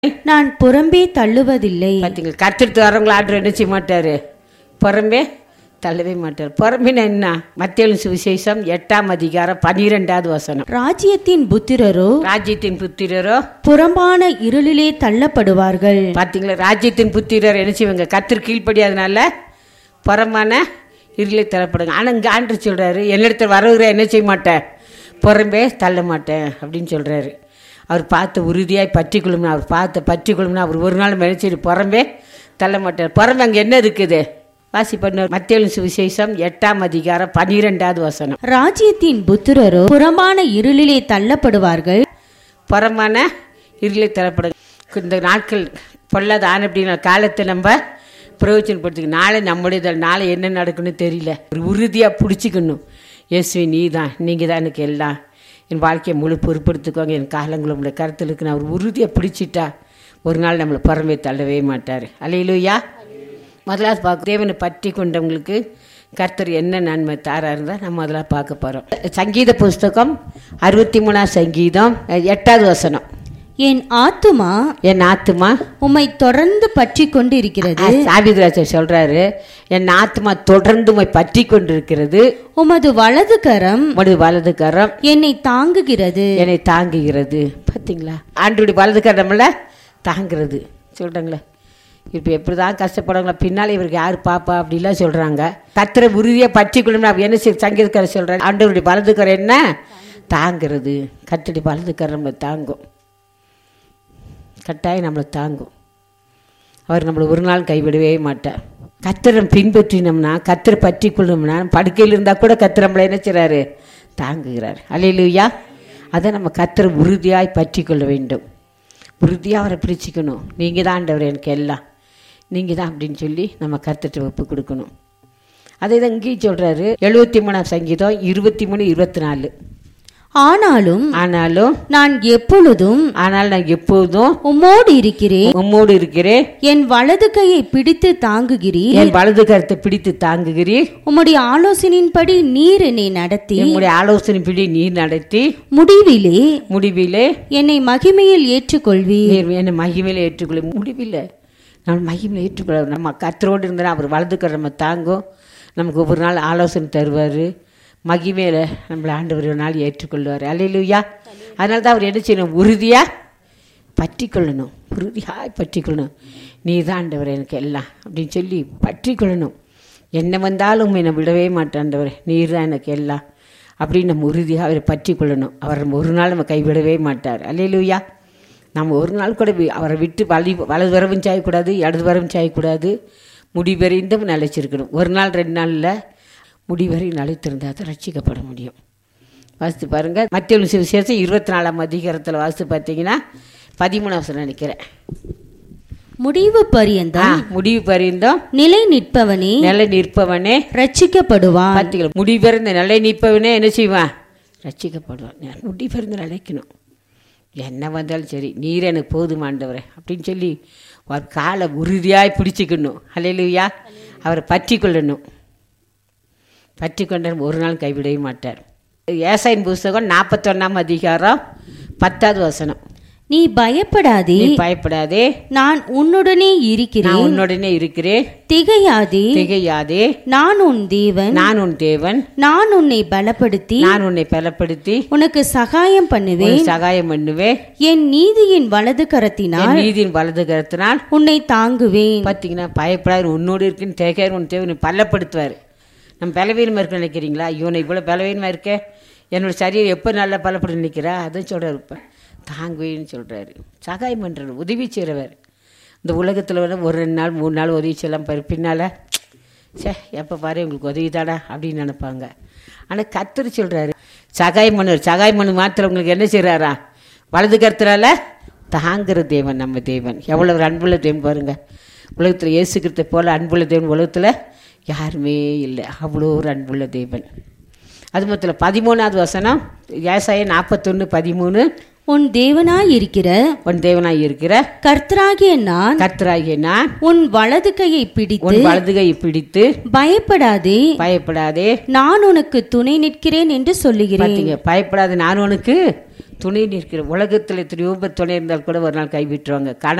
நான் புறம்பே தள்ளுவதில்லை பார்த்தீங்களா கத்திரித்து வரவங்களை ஆர்டர் என்ன செய்ய மாட்டார் புறம்பே தள்ளவே மாட்டார் புறம்பின என்ன மத்திய சுவிசேஷம் எட்டாம் அதிகாரம் பனிரெண்டாவது வசனம் ராஜ்யத்தின் புத்திரரோ ராஜ்யத்தின் புத்திரரோ புறம்பான இருளிலே தள்ளப்படுவார்கள் பார்த்தீங்களா ராஜ்யத்தின் புத்திரர் என்ன செய்வாங்க கத்திர கீழ்ப்படியாதனால புறமான இருளை தரப்படுங்க ஆனால் இங்கே ஆண்டு சொல்கிறாரு என்னிடத்தில் வரவுகிற என்ன செய்ய மாட்டேன் புறம்பே தள்ள மாட்டேன் அப்படின்னு சொல்கிறாரு அவர் பார்த்து உறுதியாய் பற்றிக்கொள்ளும்னா அவர் பார்த்து பற்றிக்கொள்ளும்னா அவர் ஒரு நாள் நினைச்சிட்டு புறம்பே தள்ள மாட்டார் புறம்பே அங்கே என்ன இருக்குது வாசி பண்ண மத்திய சுவிசேஷம் எட்டாம் அதிகாரம் பன்னிரெண்டாவது வசனம் ராஜ்யத்தின் புத்திரரோ புறம்பான இருளிலே தள்ளப்படுவார்கள் புறமான இருளை தரப்படுங்க இந்த நாட்கள் பொல்லாத ஆன அப்படின்னா காலத்தை நம்ம பிரயோஜனப்படுத்திக்க நாளை நம்முடைய நாளை என்ன நடக்குன்னு தெரியல ஒரு உறுதியாக பிடிச்சிக்கணும் இயேசுவி நீ தான் நீங்கள் தான் எனக்கு எல்லாம் என் வாழ்க்கையை முழு பொறுப்படுத்திக்கோங்க என் காலங்களை உங்களுடைய கருத்துலுக்கு நான் ஒரு உறுதியாக பிடிச்சிட்டா ஒரு நாள் நம்மளை புறமே தள்ளவே மாட்டார் அலையிலுயா முதலாவது பார்க்க தேவனை பற்றி கொண்டவங்களுக்கு கர்த்தர் என்ன நன்மை தாராரு தான் நம்ம அதெல்லாம் பார்க்க போகிறோம் சங்கீத புஸ்தகம் அறுபத்தி மூணாம் சங்கீதம் எட்டாவது வசனம் என் ஆத்துமா என் ஆத்துமா உம்மை தொடர்ந்து பற்றி கொண்டு இருக்கிறது சாபித்ராஜர் சொல்றாரு என் ஆத்துமா தொடர்ந்து உம்மை பற்றி கொண்டிருக்கிறது உமது வலது கரம் உமது வலது கரம் என்னை தாங்குகிறது என்னை தாங்குகிறது பார்த்தீங்களா ஆண்டுடைய வலது கரம் நம்மள தாங்குறது சொல்றாங்களே இப்போ எப்படி தான் கஷ்டப்படுவாங்களா பின்னால் இவருக்கு யார் பாப்பா அப்படிலாம் சொல்கிறாங்க கத்திர உறுதியாக பற்றிக்கொள்ளணும் அப்படி என்ன செய் சங்கீதக்காரர் சொல்கிறாரு ஆண்டவருடைய வலது கரம் என்ன தாங்கிறது கத்தடி வலது கரம் நம்மளை தாங்கும் கட்டாயம் நம்மளை தாங்கும் அவர் நம்மளை ஒரு நாள் கைவிடவே மாட்டார் கத்திரம் பின்பற்றினோம்னா கத்திர பற்றி கொள்ளணும்னா படுக்கையில் இருந்தால் கூட கத்திர நம்மளை என்ன செய்றாரு தாங்குகிறார் அலையிலுயா அதை நம்ம கத்திர உறுதியாய் பற்றி கொள்ள வேண்டும் உறுதியாக அவரை பிடிச்சிக்கணும் நீங்கள் தான் ஆண்டவர் எனக்கு எல்லாம் நீங்கள் தான் அப்படின்னு சொல்லி நம்ம கருத்துட்டு ஒப்பு கொடுக்கணும் அதே தான் இங்கேயும் சொல்கிறாரு எழுபத்தி மூணாம் சங்கீதம் இருபத்தி மூணு இருபத்தி நாலு ஆனாலும் ஆனாலும் நான் எப்பொழுதும் ஆனால் நான் எப்போதும் உம்மோடு இருக்கிறேன் உம்மோடு இருக்கிறேன் என் வலது கையை பிடித்து தாங்குகிறீர் என் வலது கருத்தை பிடித்து தாங்குகிறீர் உம்முடைய ஆலோசனையின்படி நீர் என்னை நடத்தி என்னுடைய ஆலோசனை பிடி நீர் நடத்தி முடிவிலே முடிவிலே என்னை மகிமையில் ஏற்றுக்கொள்வீர் நீர் என்னை மகிமையில் ஏற்றுக்கொள்ள முடிவில்லை நம்ம மகிமையில் ஏற்றுக்கொள்ள நம்ம கத்தரோடு இருந்தால் அவர் வலதுக்கிற நம்ம தாங்கும் நமக்கு ஒவ்வொரு நாள் ஆலோசனை தருவார் மகிமையில் நம்மளை ஆண்டவர் ஒரு நாள் ஏற்றுக்கொள்வார் அல்லையிலுயா அதனால தான் அவர் என்ன செய்யணும் உறுதியாக பற்றி கொள்ளணும் உறுதியாக பற்றி கொள்ளணும் நீ தான் ஆண்டவர் எனக்கு எல்லாம் அப்படின்னு சொல்லி பற்றி கொள்ளணும் என்ன வந்தாலும் என்னை விடவே மாட்டாண்டவர் நீர் தான் எனக்கு எல்லாம் அப்படின்னு நம்ம உறுதியாக அவரை பற்றி கொள்ளணும் அவர் நம்ம ஒரு நாள் நம்ம கைவிடவே மாட்டார் அல்லையிலுயா நம்ம ஒரு நாள் கூட வி- அவரை விட்டு வலி வலது வரவும் சாயக்கூடாது இடது வரவும் சாயக்கூடாது முடிவறிந்தும் நிலைச்சிருக்கணும் ஒரு நாள் ரெண்டு நாளில் முடிவரை நிலைத்திருந்தால் தான் ரட்சிக்கப்பட முடியும் வாசித்து பாருங்கள் மத்திய விசேஷம் இருபத்தி நாலாம் அதிகாரத்தில் வாசித்து பார்த்தீங்கன்னா பதிமூணாம் வசனம் நினைக்கிறேன் முடிவு ஆ, பரியந்தம் முடிவு பறிந்தோம் நிலை நிற்பவனே நிலை நிற்பவனே ரட்சிக்கப்படுவான் பார்த்தீங்களா முடிவறிந்த நிலை நிற்பவனே என்ன செய்வான் ரட்சிக்கப்படுவான் முடிவறிந்து நிலைக்கணும் என்ன வந்தாலும் சரி நீர் எனக்கு போதுமாண்டவரே அப்படின்னு சொல்லி ஒரு காலை உறுதியாய் பிடிச்சிக்கணும் அல்லையா அவரை பற்றி கொள்ளணும் பற்றி கொண்டார் ஒரு நாள் கைவிடவே மாட்டார் ஏசாயின் புஸ்தகம் நாற்பத்தொன்னாம் அதிகாரம் பத்தாவது வசனம் நீ பயப்படாதே நீ பயப்படாதே நான் உன்னுடனே நான் இருக்கிறேன் உன்னுடனே இருக்கிறேன் திகையாதே திகையாதே நான் உன் தேவன் நான் உன் தேவன் நான் உன்னை பலப்படுத்தி நான் உன்னை பலப்படுத்தி உனக்கு சகாயம் பண்ணுவேன் உனக்கு சகாயம் பண்ணுவேன் என் நீதியின் வலது கரத்தினால் என் நீதியின் வலது கருத்தினால் உன்னை தாங்குவேன் பார்த்தீங்கன்னா பயப்படாது உன்னோடு இருக்குன்னு தேக்கார் உன் தேவனை பலப்படுத்துவார் நம்ம பலவீனமாக இருக்க நினைக்கிறீங்களா இவனை இவ்வளோ பலவீனமாக இருக்க என்னோட சரீரம் எப்போ நல்லா பலப்பட நிற்கிறா அதான் சொல்கிறார் இப்போ தாங்குவேன்னு சொல்கிறாரு சகாயம் பண்ணுறாரு உதவி செய்கிறவர் இந்த உலகத்தில் வந்து ஒரு ரெண்டு நாள் மூணு நாள் உதவி செய்யலாம் பாரு பின்னால் சே எப்போ பாரு உங்களுக்கு உதவி தாடா அப்படின்னு நினைப்பாங்க ஆனால் கத்தர் சொல்கிறாரு சகாயம் பண்ணுவார் சகாயம் பண்ணு மாத்திரம் உங்களுக்கு என்ன செய்கிறாரா வலது கருத்துறால தாங்குற தேவன் நம்ம தேவன் எவ்வளோ ஒரு அன்புள்ள தேவன் பாருங்க உலகத்தில் இயேசுக்கிறத போல அன்புள்ள தேவன் உலகத்தில் யாருமே இல்லை அவ்வளோ ஒரு அன்புள்ள தேவன் அது மொத்தத்தில் பதிமூணாவது வசனம் ஏசாய நாற்பத்தொன்று பதிமூணு உன் தேவனாய் இருக்கிற உன் தேவனாய் இருக்கிற கர்த்தராகிய நான் கர்த்தராகிய நான் உன் வலது கையை பிடித்து உன் வலதுகை பிடித்து பயப்படாதே பயப்படாதே நான் உனக்கு துணை நிற்கிறேன் என்று சொல்லுகிறேன் பார்த்தீங்க பயப்படாத நான் உனக்கு துணை நிற்கிற உலகத்தில் எத்தனையோ பேர் துணை இருந்தால் கூட ஒரு நாள் கைவிட்டுருவாங்க